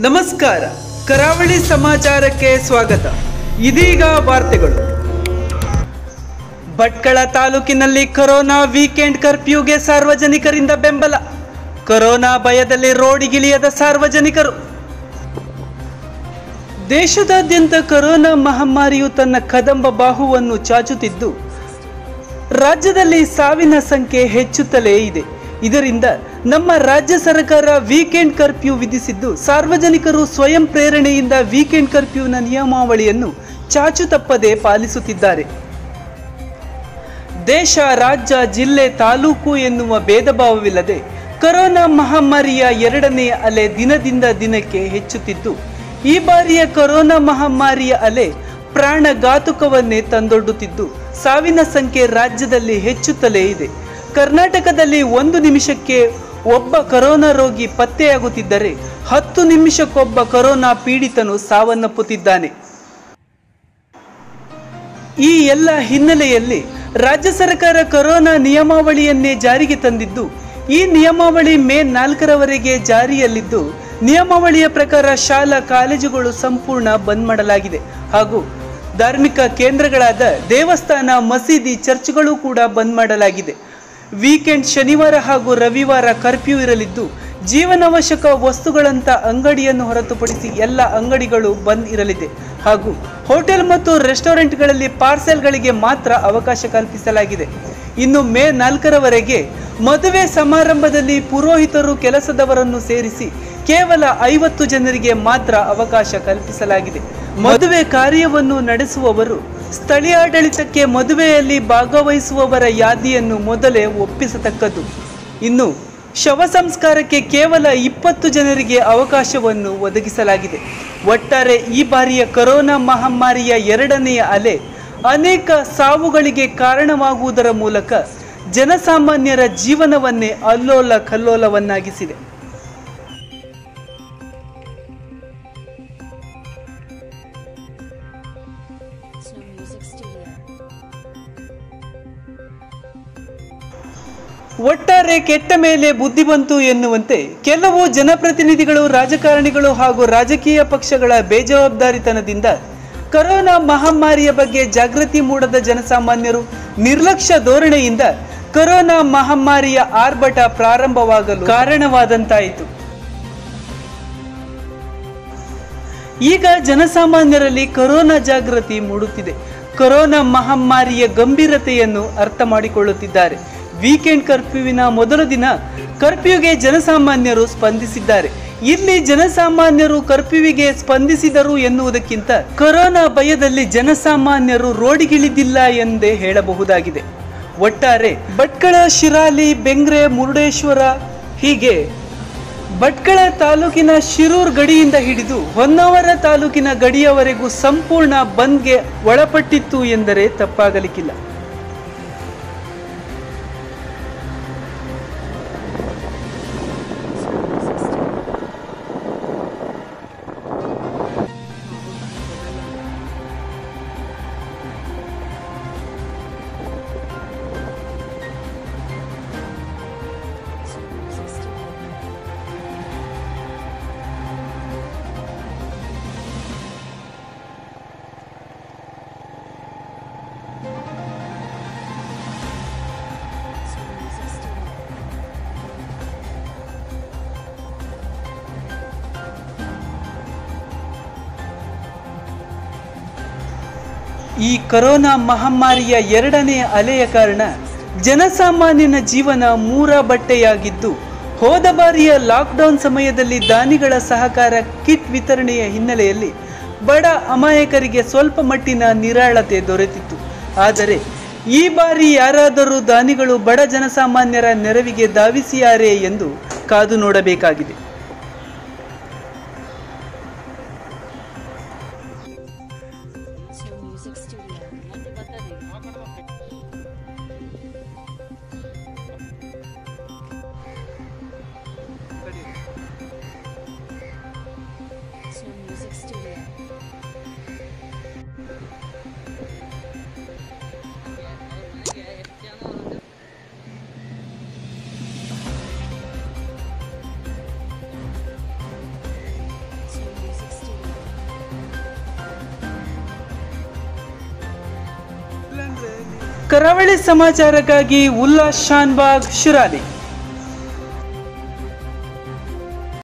ನಮಸ್ಕಾರ ಕರಾವಳಿ ಸಮಾಚಾರಕ್ಕೆ ಸ್ವಾಗತ ಇದೀಗ ವಾರ್ತೆಗಳು ಭಟ್ಕಳ ತಾಲೂಕಿನಲ್ಲಿ ಕೊರೋನಾ ವೀಕೆಂಡ್ ಕರ್ಫ್ಯೂಗೆ ಸಾರ್ವಜನಿಕರಿಂದ ಬೆಂಬಲ ಕೊರೋನಾ ಭಯದಲ್ಲಿ ರೋಡಿಗಿಳಿಯದ ಸಾರ್ವಜನಿಕರು ದೇಶದಾದ್ಯಂತ ಕೊರೋನಾ ಮಹಾಮಾರಿಯು ತನ್ನ ಕದಂಬ ಬಾಹುವನ್ನು ಚಾಚುತ್ತಿದ್ದು ರಾಜ್ಯದಲ್ಲಿ ಸಾವಿನ ಸಂಖ್ಯೆ ಹೆಚ್ಚುತ್ತಲೇ ಇದೆ ಇದರಿಂದ ನಮ್ಮ ರಾಜ್ಯ ಸರ್ಕಾರ ವೀಕೆಂಡ್ ಕರ್ಫ್ಯೂ ವಿಧಿಸಿದ್ದು ಸಾರ್ವಜನಿಕರು ಸ್ವಯಂ ಪ್ರೇರಣೆಯಿಂದ ವೀಕೆಂಡ್ ಕರ್ಫ್ಯೂನ ನಿಯಮಾವಳಿಯನ್ನು ಚಾಚು ತಪ್ಪದೆ ಪಾಲಿಸುತ್ತಿದ್ದಾರೆ ದೇಶ ರಾಜ್ಯ ಜಿಲ್ಲೆ ತಾಲೂಕು ಎನ್ನುವ ಭೇದ ಭಾವವಿಲ್ಲದೆ ಕೊರೋನಾ ಮಹಾಮಾರಿಯ ಎರಡನೆಯ ಅಲೆ ದಿನದಿಂದ ದಿನಕ್ಕೆ ಹೆಚ್ಚುತ್ತಿದ್ದು ಈ ಬಾರಿಯ ಕೊರೋನಾ ಮಹಾಮಾರಿಯ ಅಲೆ ಪ್ರಾಣಘಾತುಕವನ್ನೇ ತಂದೊಡ್ಡುತ್ತಿದ್ದು ಸಾವಿನ ಸಂಖ್ಯೆ ರಾಜ್ಯದಲ್ಲಿ ಹೆಚ್ಚುತ್ತಲೇ ಇದೆ ಕರ್ನಾಟಕದಲ್ಲಿ ಒಂದು ನಿಮಿಷಕ್ಕೆ ಒಬ್ಬ ಕೊರೋನಾ ರೋಗಿ ಪತ್ತೆಯಾಗುತ್ತಿದ್ದರೆ ಹತ್ತು ನಿಮಿಷಕ್ಕೊಬ್ಬ ಕೊರೋನಾ ಪೀಡಿತನು ಸಾವನ್ನಪ್ಪುತ್ತಿದ್ದಾನೆ ಈ ಎಲ್ಲ ಹಿನ್ನೆಲೆಯಲ್ಲಿ ರಾಜ್ಯ ಸರ್ಕಾರ ಕೊರೋನಾ ನಿಯಮಾವಳಿಯನ್ನೇ ಜಾರಿಗೆ ತಂದಿದ್ದು ಈ ನಿಯಮಾವಳಿ ಮೇ ನಾಲ್ಕರವರೆಗೆ ಜಾರಿಯಲ್ಲಿದ್ದು ನಿಯಮಾವಳಿಯ ಪ್ರಕಾರ ಶಾಲಾ ಕಾಲೇಜುಗಳು ಸಂಪೂರ್ಣ ಬಂದ್ ಮಾಡಲಾಗಿದೆ ಹಾಗೂ ಧಾರ್ಮಿಕ ಕೇಂದ್ರಗಳಾದ ದೇವಸ್ಥಾನ ಮಸೀದಿ ಚರ್ಚ್ಗಳು ಕೂಡ ಬಂದ್ ಮಾಡಲಾಗಿದೆ ವೀಕೆಂಡ್ ಶನಿವಾರ ಹಾಗೂ ರವಿವಾರ ಕರ್ಫ್ಯೂ ಇರಲಿದ್ದು ಜೀವನಾವಶ್ಯಕ ವಸ್ತುಗಳಂತ ಅಂಗಡಿಯನ್ನು ಹೊರತುಪಡಿಸಿ ಎಲ್ಲ ಅಂಗಡಿಗಳು ಬಂದ್ ಇರಲಿದೆ ಹಾಗೂ ಹೋಟೆಲ್ ಮತ್ತು ರೆಸ್ಟೋರೆಂಟ್ಗಳಲ್ಲಿ ಪಾರ್ಸೆಲ್ಗಳಿಗೆ ಮಾತ್ರ ಅವಕಾಶ ಕಲ್ಪಿಸಲಾಗಿದೆ ಇನ್ನು ಮೇ ನಾಲ್ಕರವರೆಗೆ ಮದುವೆ ಸಮಾರಂಭದಲ್ಲಿ ಪುರೋಹಿತರು ಕೆಲಸದವರನ್ನು ಸೇರಿಸಿ ಕೇವಲ ಐವತ್ತು ಜನರಿಗೆ ಮಾತ್ರ ಅವಕಾಶ ಕಲ್ಪಿಸಲಾಗಿದೆ ಮದುವೆ ಕಾರ್ಯವನ್ನು ನಡೆಸುವವರು ಸ್ಥಳೀಯಾಡಳಿತಕ್ಕೆ ಮದುವೆಯಲ್ಲಿ ಭಾಗವಹಿಸುವವರ ಯಾದಿಯನ್ನು ಮೊದಲೇ ಒಪ್ಪಿಸತಕ್ಕದ್ದು ಇನ್ನು ಶವ ಸಂಸ್ಕಾರಕ್ಕೆ ಕೇವಲ ಇಪ್ಪತ್ತು ಜನರಿಗೆ ಅವಕಾಶವನ್ನು ಒದಗಿಸಲಾಗಿದೆ ಒಟ್ಟಾರೆ ಈ ಬಾರಿಯ ಕೊರೋನಾ ಮಹಾಮಾರಿಯ ಎರಡನೆಯ ಅಲೆ ಅನೇಕ ಸಾವುಗಳಿಗೆ ಕಾರಣವಾಗುವುದರ ಮೂಲಕ ಜನಸಾಮಾನ್ಯರ ಜೀವನವನ್ನೇ ಅಲ್ಲೋಲ ಕಲ್ಲೋಲವನ್ನಾಗಿಸಿದೆ Snow Music Studio. ಒಟ್ಟಾರೆ ಕೆಟ್ಟ ಮೇಲೆ ಬುದ್ಧಿ ಬಂತು ಎನ್ನುವಂತೆ ಕೆಲವು ಜನಪ್ರತಿನಿಧಿಗಳು ರಾಜಕಾರಣಿಗಳು ಹಾಗೂ ರಾಜಕೀಯ ಪಕ್ಷಗಳ ಬೇಜವಾಬ್ದಾರಿತನದಿಂದ ಕೊರೋನಾ ಮಹಾಮಾರಿಯ ಬಗ್ಗೆ ಜಾಗೃತಿ ಮೂಡದ ಜನಸಾಮಾನ್ಯರು ನಿರ್ಲಕ್ಷ್ಯ ಧೋರಣೆಯಿಂದ ಕೊರೋನಾ ಮಹಾಮಾರಿಯ ಆರ್ಭಟ ಪ್ರಾರಂಭವಾಗಲು ಕಾರಣವಾದಂತಾಯಿತು ಈಗ ಜನಸಾಮಾನ್ಯರಲ್ಲಿ ಕೊರೋನಾ ಜಾಗೃತಿ ಮೂಡುತ್ತಿದೆ ಕೊರೋನಾ ಮಹಾಮಾರಿಯ ಗಂಭೀರತೆಯನ್ನು ಅರ್ಥ ಮಾಡಿಕೊಳ್ಳುತ್ತಿದ್ದಾರೆ ವೀಕೆಂಡ್ ಕರ್ಫ್ಯೂವಿನ ಮೊದಲ ದಿನ ಕರ್ಫ್ಯೂಗೆ ಜನಸಾಮಾನ್ಯರು ಸ್ಪಂದಿಸಿದ್ದಾರೆ ಇಲ್ಲಿ ಜನಸಾಮಾನ್ಯರು ಕರ್ಫ್ಯೂವಿಗೆ ಸ್ಪಂದಿಸಿದರು ಎನ್ನುವುದಕ್ಕಿಂತ ಕೊರೋನಾ ಭಯದಲ್ಲಿ ಜನಸಾಮಾನ್ಯರು ರೋಡಿಗಿಳಿದಿಲ್ಲ ಎಂದೇ ಹೇಳಬಹುದಾಗಿದೆ ಒಟ್ಟಾರೆ ಭಟ್ಕಳ ಶಿರಾಲಿ ಬೆಂಗ್ರೆ ಮುರುಡೇಶ್ವರ ಹೀಗೆ ಭಟ್ಕಳ ತಾಲೂಕಿನ ಶಿರೂರ್ ಗಡಿಯಿಂದ ಹಿಡಿದು ಹೊನ್ನಾವರ ತಾಲೂಕಿನ ಗಡಿಯವರೆಗೂ ಸಂಪೂರ್ಣ ಬಂದ್ಗೆ ಒಳಪಟ್ಟಿತ್ತು ಎಂದರೆ ತಪ್ಪಾಗಲಿಕ್ಕಿಲ್ಲ Snow Music Studio. Snow Music Studio. Snow Music Studio. ಈ ಕೊರೋನಾ ಮಹಾಮಾರಿಯ ಎರಡನೆಯ ಅಲೆಯ ಕಾರಣ ಜನಸಾಮಾನ್ಯನ ಜೀವನ ಮೂರ ಬಟ್ಟೆಯಾಗಿದ್ದು ಹೋದ ಬಾರಿಯ ಲಾಕ್ಡೌನ್ ಸಮಯದಲ್ಲಿ ದಾನಿಗಳ ಸಹಕಾರ ಕಿಟ್ ವಿತರಣೆಯ ಹಿನ್ನೆಲೆಯಲ್ಲಿ ಬಡ ಅಮಾಯಕರಿಗೆ ಸ್ವಲ್ಪ ಮಟ್ಟಿನ ನಿರಾಳತೆ ದೊರೆತಿತ್ತು ಆದರೆ ಈ ಬಾರಿ ಯಾರಾದರೂ ದಾನಿಗಳು ಬಡ ಜನಸಾಮಾನ್ಯರ ನೆರವಿಗೆ ಧಾವಿಸಿಯಾರೇ ಎಂದು ಕಾದು ನೋಡಬೇಕಾಗಿದೆ Snow Music Studio. Snow Music Studio. ಕರಾವಳಿ ಸಮಾಚಾರಕ್ಕಾಗಿ ಉಲ್ಲಾಸ್ ಶಾನ್ಬಾಗ್ ಶಿರಾಲಿ